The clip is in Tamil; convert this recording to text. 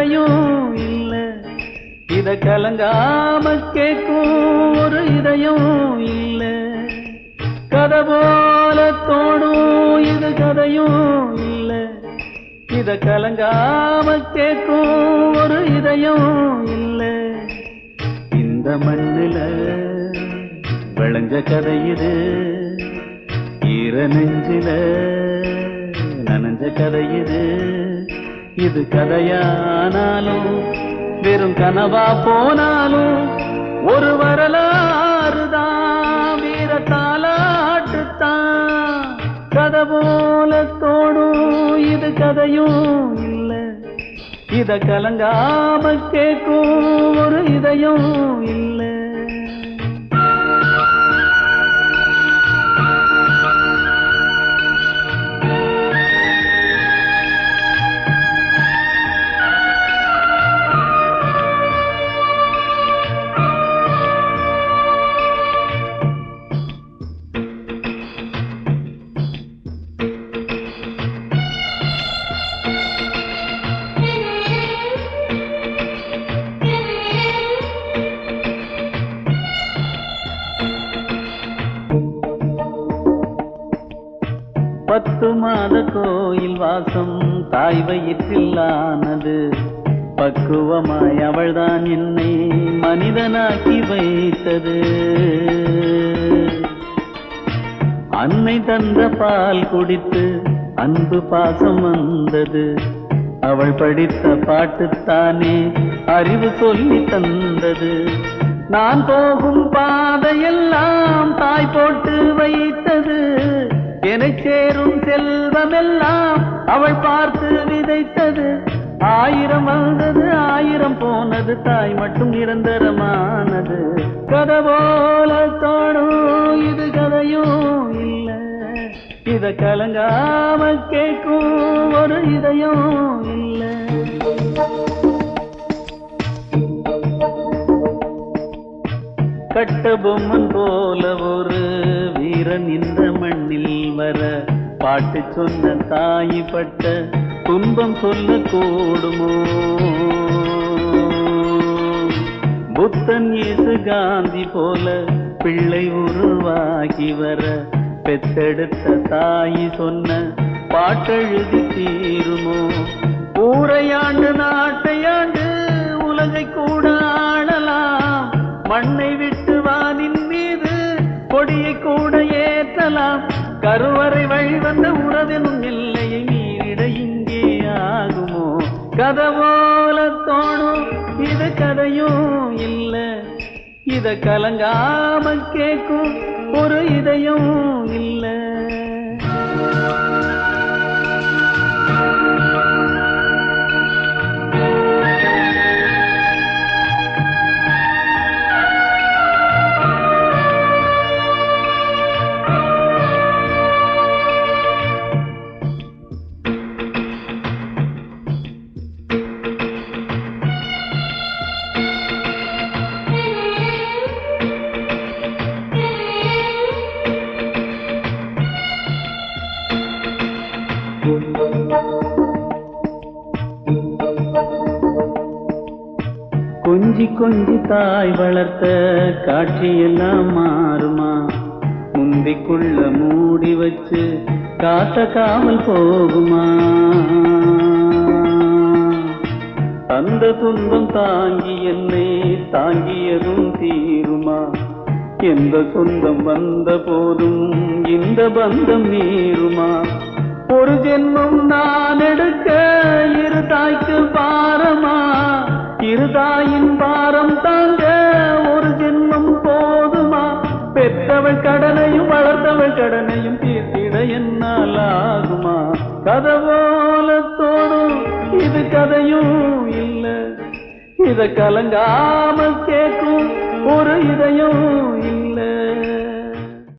கதையும் இல்ல இத கலங்காம கேட்கும் ஒரு இதயம் இல்ல கதை போல தோணும் இது கதையும் இல்ல இத கலங்காம கேட்கும் ஒரு இதயம் இல்ல இந்த மண்ணுல விளைஞ்ச கதை இது ஈர நெஞ்சில நனைஞ்ச கதை இது இது கதையானாலும் வெறும் கனவா போனாலும் ஒரு வரலாறு தான் வீர தாலாட்டுத்தான் கதை போல தோணும் இது கதையும் இல்ல இத கலங்காம கேட்கும் ஒரு இதயம் இல்ல பத்து மாத கோயில் வாசம் தாய் வயிற்றில்லானது பக்குவமாய் அவள்தான் என்னை மனிதனாக்கி வைத்தது அன்னை தந்த பால் குடித்து அன்பு பாசம் வந்தது அவள் படித்த பாட்டுத்தானே அறிவு சொல்லி தந்தது நான் போகும் பாதையெல்லாம் தாய் போட்டு வைத்தது என்னை சேரும் செல்வமெல்லாம் அவள் பார்த்து விதைத்தது ஆயிரம் வந்தது ஆயிரம் போனது தாய் மட்டும் நிரந்தரமானது கதை போல தோணும் இது கதையும் இல்ல இத கலங்காம கேட்கும் ஒரு இதயம் இல்ல கட்ட பொம்மன் போல ஒரு வீரன் இந்த மண்ணில் வர பாட்டு சொன்ன தாய் பட்ட துன்பம் சொல்ல கூடுமோ புத்தன் இயேசு காந்தி போல பிள்ளை உருவாகி வர பெத்தெடுத்த தாய் சொன்ன பாட்டெழுதி தீருமோ ஊரையாண்டு நாட்டையாண்டு உலகை கூட ஆளலாம் மண்ணை விட்டு வானின் மீது கொடியை கூட ஏற்றலாம் கருவறை வழி வந்த உறவெனும் எல்லையை மீறிட இங்கே ஆகுமோ கதை போல தோணும் இது கதையும் இல்ல இத கலங்காம கேட்கும் ஒரு இதயம் இல்ல கொஞ்சி கொஞ்சி தாய் வளர்த்த காட்சியெல்லாம் மாறுமா முந்திக்குள்ள மூடி வச்சு காத்த காமல் போகுமா அந்த துன்பம் தாங்கி என்னை தாங்கியதும் தீருமா எந்த சொந்தம் வந்த போதும் இந்த பந்தம் மீறுமா ஒரு ஜென்மம் நான் எடுக்க இரு தாய்க்கு பாரமா இரு தாயின் பாரம் தாங்க ஒரு ஜென்மம் போதுமா பெற்றவள் கடனையும் வளர்த்தவள் கடனையும் தீர்த்திட என்னால் ஆகுமா கதை போல தோணும் இது கதையும் இல்ல இத கலங்காம கேட்கும் ஒரு இதயம்